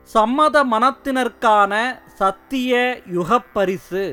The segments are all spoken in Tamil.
சம்மத மனத்தினர்க்கான சத்திய யுகப்பரிசு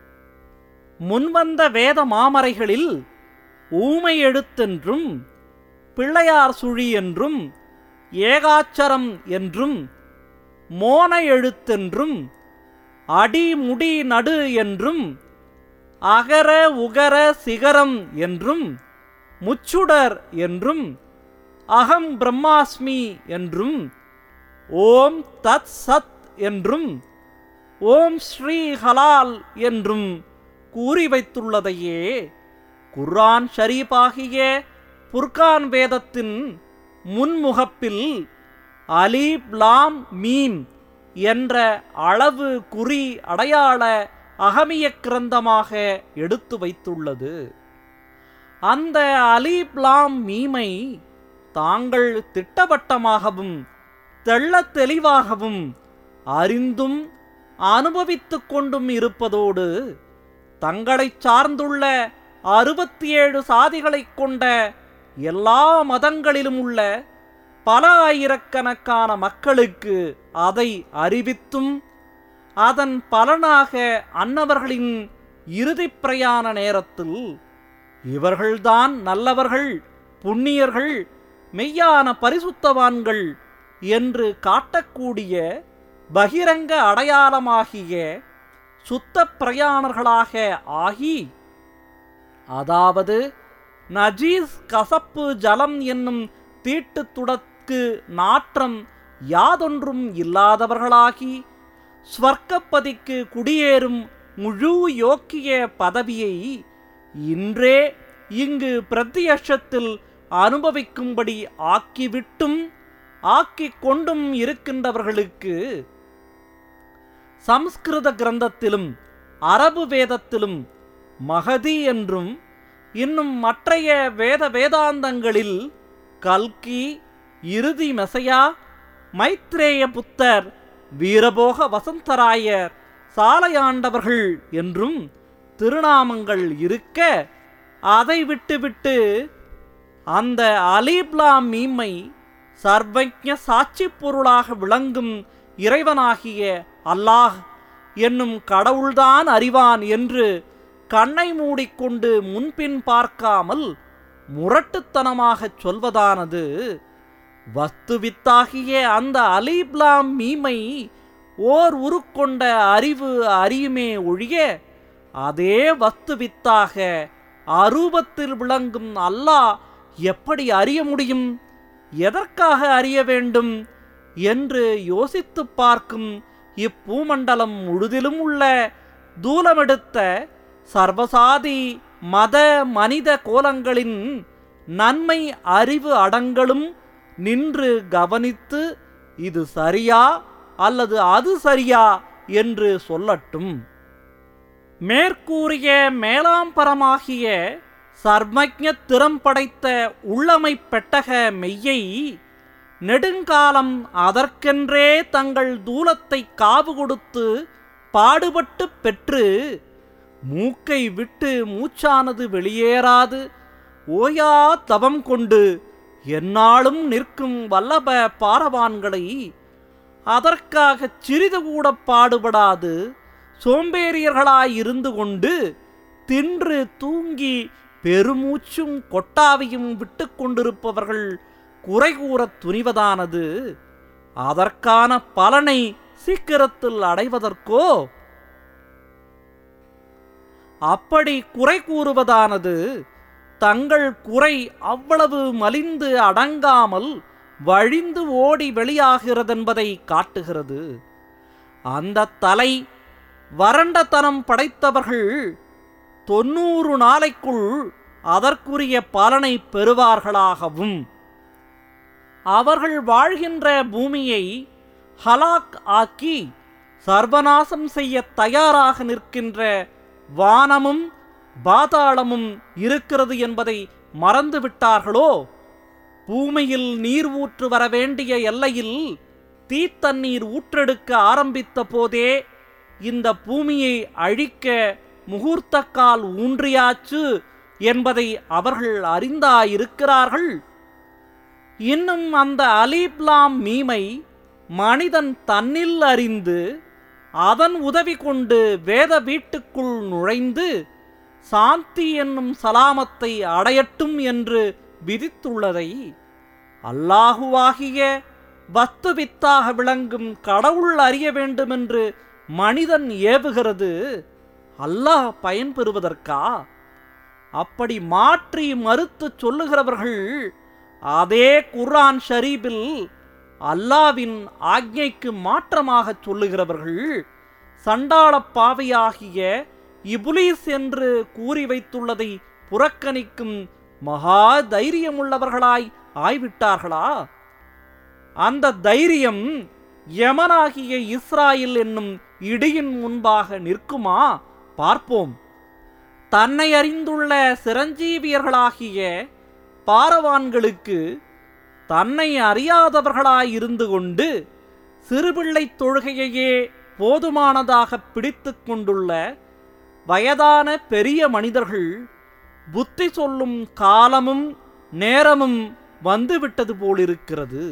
முன்வந்த வேத மாமறைகளில் ஊமை எழுத்தென்றும் பிள்ளையார் சுழி என்றும் ஏகாச்சரம் என்றும் மோன எழுத்தென்றும் அடி முடி நடு என்றும் அகர உகர சிகரம் என்றும் முச்சுடர் என்றும் அகம் பிரம்மாஸ்மி என்றும் ஓம் தத் சத் என்றும் ஓம் ஸ்ரீ ஹலால் என்றும் கூறி வைத்துள்ளதையே குர்ஆன் ஷரீபாகிய புர்கான் வேதத்தின் முன்முகப்பில் அலீப் லாம் மீம் என்ற அளவு குறி அடையாள அகமிய கிரந்தமாக எடுத்து வைத்துள்ளது அந்த அலீப் லாம் மீமை தாங்கள் திட்டவட்டமாகவும் தெள்ளத் தெளிவாகவும் அறிந்தும் அனுபவித்துக் கொண்டும் இருப்பதோடு தங்களைச் சார்ந்துள்ள அறுபத்தி ஏழு சாதிகளைக் கொண்ட எல்லா மதங்களிலும் உள்ள பல ஆயிரக்கணக்கான மக்களுக்கு அதை அறிவித்தும் அதன் பலனாக அன்னவர்களின் இறுதிப் பிரயாண நேரத்தில் இவர்கள்தான் நல்லவர்கள் புண்ணியர்கள் மெய்யான பரிசுத்தவான்கள் என்று காட்டக்கூடிய பகிரங்க அடையாளமாகிய சுத்த பிரயாணர்களாக ஆகி அதாவது நஜீஸ் கசப்பு ஜலம் என்னும் தீட்டு துடக்கு நாற்றம் யாதொன்றும் இல்லாதவர்களாகி ஸ்வர்க்கப்பதிக்கு குடியேறும் முழு யோக்கிய பதவியை இன்றே இங்கு பிரத்தியட்சத்தில் அனுபவிக்கும்படி ஆக்கிவிட்டும் ஆக்கிக் கொண்டும் இருக்கின்றவர்களுக்கு சம்ஸ்கிருத கிரந்தத்திலும் அரபு வேதத்திலும் மகதி என்றும் இன்னும் மற்றைய வேத வேதாந்தங்களில் கல்கி இறுதி மெசையா மைத்ரேய புத்தர் வீரபோக வசந்தராயர் சாலையாண்டவர்கள் என்றும் திருநாமங்கள் இருக்க அதை விட்டுவிட்டு அந்த அலீப்லா மீமை சர்வஜ சாட்சி பொருளாக விளங்கும் இறைவனாகிய அல்லாஹ் என்னும் கடவுள்தான் அறிவான் என்று கண்ணை மூடிக்கொண்டு முன்பின் பார்க்காமல் முரட்டுத்தனமாகச் சொல்வதானது வஸ்துவித்தாகிய அந்த அலீப்லாம் மீமை ஓர் உருக்கொண்ட அறிவு அறியுமே ஒழிய அதே வஸ்துவித்தாக அரூபத்தில் விளங்கும் அல்லாஹ் எப்படி அறிய முடியும் எதற்காக அறிய வேண்டும் என்று யோசித்துப் பார்க்கும் இப்பூமண்டலம் முழுதிலும் உள்ள தூலமெடுத்த சர்வசாதி மத மனித கோலங்களின் நன்மை அறிவு அடங்களும் நின்று கவனித்து இது சரியா அல்லது அது சரியா என்று சொல்லட்டும் மேற்கூறிய மேலாம்பரமாகிய சர்மஜ திறம் படைத்த உள்ளமை பெட்டக மெய்யை நெடுங்காலம் அதற்கென்றே தங்கள் தூலத்தை காவு கொடுத்து பாடுபட்டு பெற்று மூக்கை விட்டு மூச்சானது வெளியேறாது ஓயா தவம் கொண்டு எந்நாளும் நிற்கும் வல்லப பாரவான்களை அதற்காகச் சிறிது கூட பாடுபடாது சோம்பேறியர்களாயிருந்து கொண்டு தின்று தூங்கி பெருமூச்சும் கொட்டாவையும் விட்டு கொண்டிருப்பவர்கள் குறை கூறத் துணிவதானது அதற்கான பலனை சீக்கிரத்தில் அடைவதற்கோ அப்படி குறை கூறுவதானது தங்கள் குறை அவ்வளவு மலிந்து அடங்காமல் வழிந்து ஓடி வெளியாகிறதென்பதை காட்டுகிறது அந்த தலை வறண்டத்தனம் படைத்தவர்கள் தொன்னூறு நாளைக்குள் அதற்குரிய பலனை பெறுவார்களாகவும் அவர்கள் வாழ்கின்ற பூமியை ஹலாக் ஆக்கி சர்வநாசம் செய்ய தயாராக நிற்கின்ற வானமும் பாதாளமும் இருக்கிறது என்பதை மறந்து விட்டார்களோ பூமியில் நீர் ஊற்று வர வேண்டிய எல்லையில் தீத்தண்ணீர் ஊற்றெடுக்க ஆரம்பித்த போதே இந்த பூமியை அழிக்க முகூர்த்தக்கால் ஊன்றியாச்சு என்பதை அவர்கள் அறிந்தாயிருக்கிறார்கள் இன்னும் அந்த அலீப்லாம் மீமை மனிதன் தன்னில் அறிந்து அதன் உதவி கொண்டு வேத வீட்டுக்குள் நுழைந்து சாந்தி என்னும் சலாமத்தை அடையட்டும் என்று விதித்துள்ளதை அல்லாஹுவாகிய வஸ்துவித்தாக விளங்கும் கடவுள் அறிய வேண்டுமென்று மனிதன் ஏவுகிறது அல்லாஹ் பயன்பெறுவதற்கா அப்படி மாற்றி மறுத்து சொல்லுகிறவர்கள் அதே குர்ஆன் ஷரீபில் அல்லாவின் ஆக்ஞைக்கு மாற்றமாக சொல்லுகிறவர்கள் சண்டாளப் பாவியாகிய இபுலீஸ் என்று கூறி வைத்துள்ளதை புறக்கணிக்கும் மகா தைரியமுள்ளவர்களாய் ஆய்விட்டார்களா அந்த தைரியம் யமனாகிய இஸ்ராயில் என்னும் இடியின் முன்பாக நிற்குமா பார்ப்போம் தன்னை அறிந்துள்ள சிரஞ்சீவியர்களாகிய பாரவான்களுக்கு தன்னை அறியாதவர்களாயிருந்து கொண்டு சிறுபிள்ளை தொழுகையையே போதுமானதாக பிடித்து கொண்டுள்ள வயதான பெரிய மனிதர்கள் புத்தி சொல்லும் காலமும் நேரமும் வந்துவிட்டது போலிருக்கிறது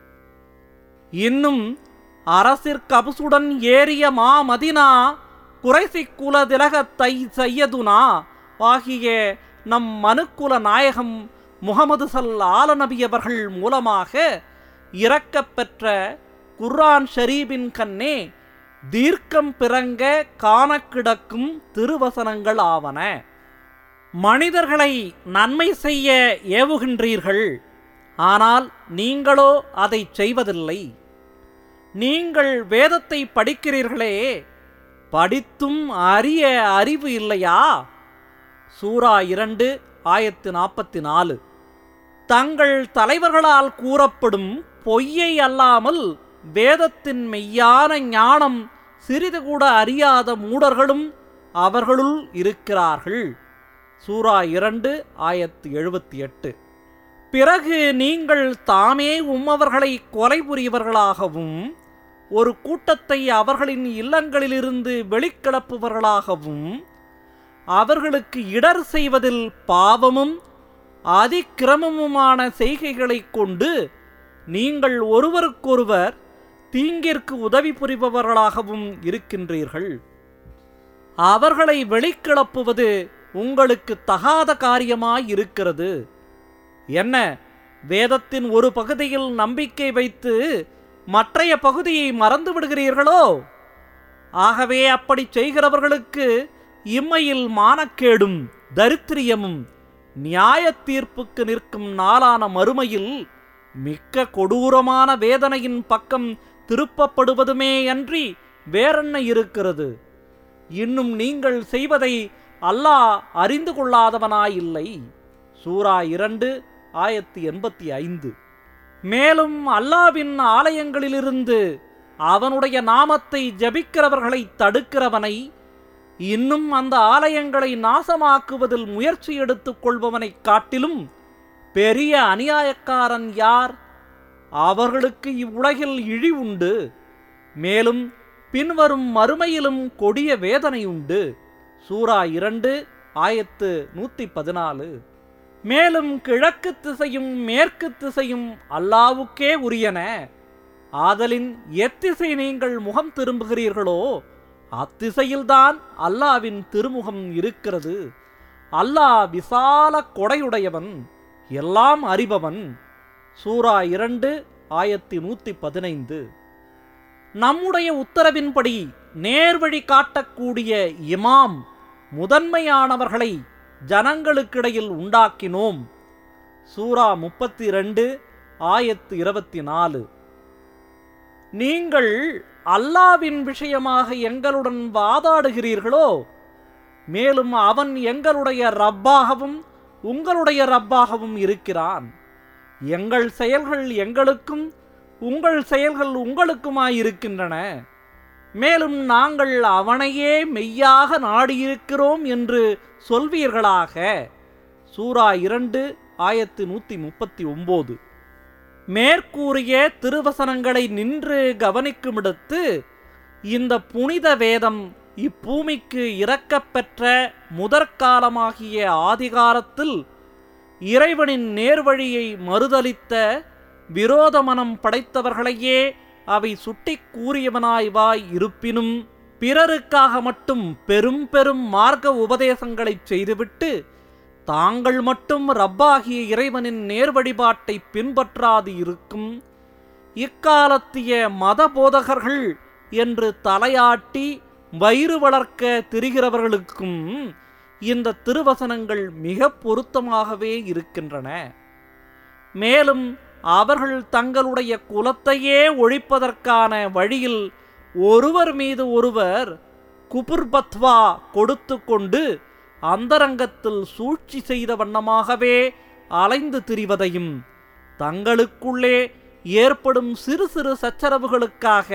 இன்னும் அரசிற்கபசுடன் ஏறிய மாமதினா குறைசி குல திலகத்தை செய்யதுனா ஆகிய நம் மனுக்குல நாயகம் முகமது சல் ஆலநபி அவர்கள் மூலமாக இறக்கப்பெற்ற குர்ஆன் ஷரீபின் கண்ணே தீர்க்கம் பிறங்க காண கிடக்கும் திருவசனங்கள் ஆவன மனிதர்களை நன்மை செய்ய ஏவுகின்றீர்கள் ஆனால் நீங்களோ அதை செய்வதில்லை நீங்கள் வேதத்தை படிக்கிறீர்களே படித்தும் அறிய அறிவு இல்லையா சூரா இரண்டு ஆயிரத்து நாற்பத்தி நாலு தங்கள் தலைவர்களால் கூறப்படும் பொய்யை அல்லாமல் வேதத்தின் மெய்யான ஞானம் சிறிது கூட அறியாத மூடர்களும் அவர்களுள் இருக்கிறார்கள் சூரா இரண்டு ஆயிரத்து எழுபத்தி எட்டு பிறகு நீங்கள் தாமே உம்மவர்களை கொலை புரியவர்களாகவும் ஒரு கூட்டத்தை அவர்களின் இல்லங்களிலிருந்து வெளிக்கிளப்புவர்களாகவும் அவர்களுக்கு இடர் செய்வதில் பாவமும் அதிக்கிரமமுமான செய்கைகளைக் கொண்டு நீங்கள் ஒருவருக்கொருவர் தீங்கிற்கு உதவி புரிபவர்களாகவும் இருக்கின்றீர்கள் அவர்களை வெளிக்கிளப்புவது உங்களுக்கு தகாத காரியமாயிருக்கிறது என்ன வேதத்தின் ஒரு பகுதியில் நம்பிக்கை வைத்து மற்றைய பகுதியை மறந்து விடுகிறீர்களோ ஆகவே அப்படி செய்கிறவர்களுக்கு இம்மையில் மானக்கேடும் தரித்திரியமும் நியாய தீர்ப்புக்கு நிற்கும் நாளான மறுமையில் மிக்க கொடூரமான வேதனையின் பக்கம் திருப்பப்படுவதுமே அன்றி வேறென்ன இருக்கிறது இன்னும் நீங்கள் செய்வதை அல்லாஹ் அறிந்து கொள்ளாதவனாயில்லை சூரா இரண்டு ஆயிரத்தி எண்பத்தி ஐந்து மேலும் அல்லாவின் ஆலயங்களிலிருந்து அவனுடைய நாமத்தை ஜபிக்கிறவர்களை தடுக்கிறவனை இன்னும் அந்த ஆலயங்களை நாசமாக்குவதில் முயற்சி எடுத்துக் கொள்பவனைக் காட்டிலும் பெரிய அநியாயக்காரன் யார் அவர்களுக்கு இவ்வுலகில் இழி உண்டு மேலும் பின்வரும் மறுமையிலும் கொடிய வேதனை உண்டு சூரா இரண்டு ஆயத்து நூத்தி பதினாலு மேலும் கிழக்கு திசையும் மேற்கு திசையும் அல்லாவுக்கே உரியன ஆதலின் எத்திசை நீங்கள் முகம் திரும்புகிறீர்களோ அத்திசையில்தான் அல்லாவின் திருமுகம் இருக்கிறது அல்லாஹ் விசால கொடையுடையவன் எல்லாம் அறிபவன் சூரா இரண்டு ஆயிரத்தி நூத்தி பதினைந்து நம்முடைய உத்தரவின்படி நேர்வழி காட்டக்கூடிய இமாம் முதன்மையானவர்களை ஜனங்களுக்கிடையில் உண்டாக்கினோம் சூரா முப்பத்தி ரெண்டு ஆயத்து இருபத்தி நாலு நீங்கள் அல்லாவின் விஷயமாக எங்களுடன் வாதாடுகிறீர்களோ மேலும் அவன் எங்களுடைய ரப்பாகவும் உங்களுடைய ரப்பாகவும் இருக்கிறான் எங்கள் செயல்கள் எங்களுக்கும் உங்கள் செயல்கள் உங்களுக்குமாயிருக்கின்றன மேலும் நாங்கள் அவனையே மெய்யாக நாடியிருக்கிறோம் என்று சொல்வீர்களாக சூரா இரண்டு ஆயிரத்தி நூத்தி முப்பத்தி ஒன்பது மேற்கூறிய திருவசனங்களை நின்று கவனிக்குமிடத்து இந்த புனித வேதம் இப்பூமிக்கு இறக்கப்பெற்ற முதற்காலமாகிய ஆதிகாரத்தில் இறைவனின் நேர்வழியை மறுதலித்த விரோத மனம் படைத்தவர்களையே அவை சுட்டிக் கூறியவனாய்வாய் இருப்பினும் பிறருக்காக மட்டும் பெரும் பெரும் மார்க்க உபதேசங்களைச் செய்துவிட்டு தாங்கள் மட்டும் ரப்பாகிய இறைவனின் நேர் வழிபாட்டை பின்பற்றாது இருக்கும் இக்காலத்திய மத போதகர்கள் என்று தலையாட்டி வயிறு வளர்க்க திரிகிறவர்களுக்கும் இந்த திருவசனங்கள் மிக பொருத்தமாகவே இருக்கின்றன மேலும் அவர்கள் தங்களுடைய குலத்தையே ஒழிப்பதற்கான வழியில் ஒருவர் மீது ஒருவர் குபுர்பத்வா கொடுத்து கொண்டு அந்தரங்கத்தில் சூழ்ச்சி செய்த வண்ணமாகவே அலைந்து திரிவதையும் தங்களுக்குள்ளே ஏற்படும் சிறு சிறு சச்சரவுகளுக்காக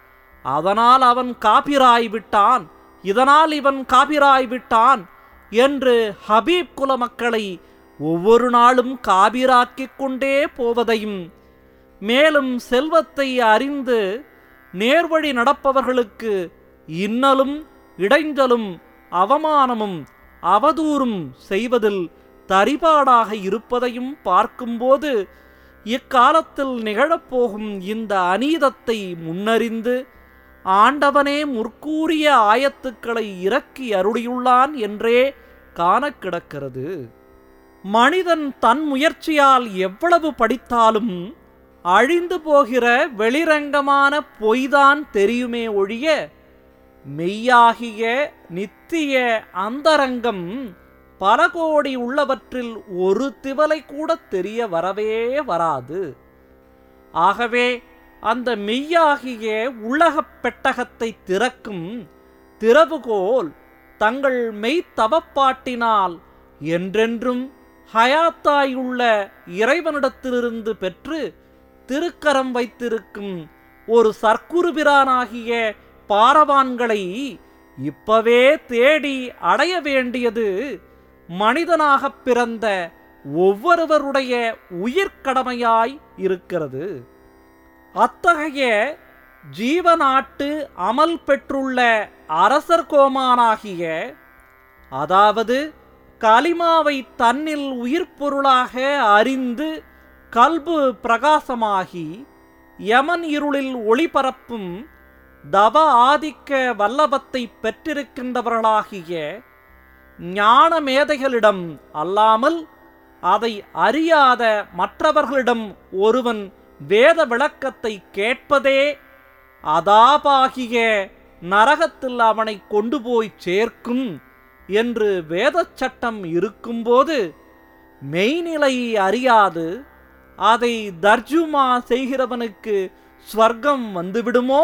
அதனால் அவன் காபிராய் விட்டான் இதனால் இவன் காபிராய் விட்டான் என்று ஹபீப் குல மக்களை ஒவ்வொரு நாளும் காபிராக்கிக் கொண்டே போவதையும் மேலும் செல்வத்தை அறிந்து நேர்வழி நடப்பவர்களுக்கு இன்னலும் இடைஞ்சலும் அவமானமும் அவதூறும் செய்வதில் தரிபாடாக இருப்பதையும் பார்க்கும்போது இக்காலத்தில் நிகழப்போகும் இந்த அநீதத்தை முன்னறிந்து ஆண்டவனே முற்கூறிய ஆயத்துக்களை இறக்கி அருளியுள்ளான் என்றே காண கிடக்கிறது மனிதன் தன் முயற்சியால் எவ்வளவு படித்தாலும் அழிந்து போகிற வெளிரங்கமான பொய்தான் தெரியுமே ஒழிய மெய்யாகிய நித்திய அந்தரங்கம் பல கோடி உள்ளவற்றில் ஒரு திவலை கூட தெரிய வரவே வராது ஆகவே அந்த மெய்யாகிய உள்ளகப் பெட்டகத்தை திறக்கும் திறவுகோல் தங்கள் மெய்த்தவப்பாட்டினால் என்றென்றும் ஹயாத்தாயுள்ள இறைவனிடத்திலிருந்து பெற்று திருக்கரம் வைத்திருக்கும் ஒரு சர்க்குருபிரானாகிய பாரவான்களை இப்பவே தேடி அடைய வேண்டியது மனிதனாகப் பிறந்த ஒவ்வொருவருடைய உயிர்க்கடமையாய் இருக்கிறது அத்தகைய ஜீவநாட்டு அமல் பெற்றுள்ள அரசர் கோமானாகிய அதாவது கலிமாவை தன்னில் உயிர் பொருளாக அறிந்து கல்பு பிரகாசமாகி யமன் இருளில் ஒளிபரப்பும் தவ ஆதிக்க வல்லபத்தை பெற்றிருக்கின்றவர்களாகிய ஞான மேதைகளிடம் அல்லாமல் அதை அறியாத மற்றவர்களிடம் ஒருவன் வேத விளக்கத்தை கேட்பதே அதாபாகிய நரகத்தில் அவனை கொண்டு போய் சேர்க்கும் என்று வேதச் சட்டம் இருக்கும்போது மெய்நிலை அறியாது அதை தர்ஜுமா செய்கிறவனுக்கு ஸ்வர்க்கம் வந்துவிடுமோ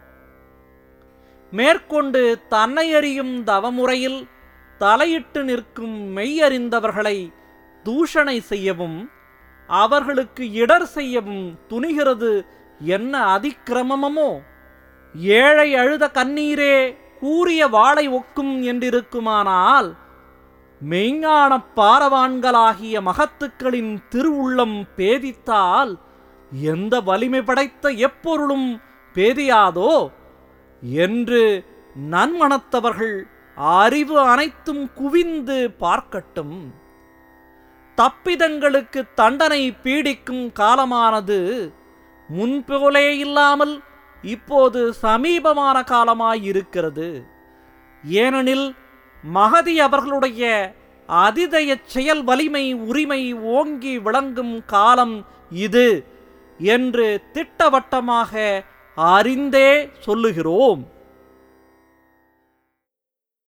மேற்கொண்டு தன்னை அறியும் தவமுறையில் தலையிட்டு நிற்கும் மெய்யறிந்தவர்களை தூஷணை செய்யவும் அவர்களுக்கு இடர் செய்யவும் துணிகிறது என்ன அதிக்கிரமமோ ஏழை அழுத கண்ணீரே கூறிய வாளை ஒக்கும் என்றிருக்குமானால் மெய்ஞான பாரவான்களாகிய மகத்துக்களின் திருவுள்ளம் பேதித்தால் எந்த வலிமை படைத்த எப்பொருளும் பேதியாதோ என்று நன்மணத்தவர்கள் அறிவு அனைத்தும் குவிந்து பார்க்கட்டும் தப்பிதங்களுக்கு தண்டனை பீடிக்கும் காலமானது முன்போலே இல்லாமல் இப்போது சமீபமான காலமாயிருக்கிறது ஏனெனில் மகதி அவர்களுடைய அதிதய செயல் வலிமை உரிமை ஓங்கி விளங்கும் காலம் இது என்று திட்டவட்டமாக அறிந்தே சொல்லுகிறோம்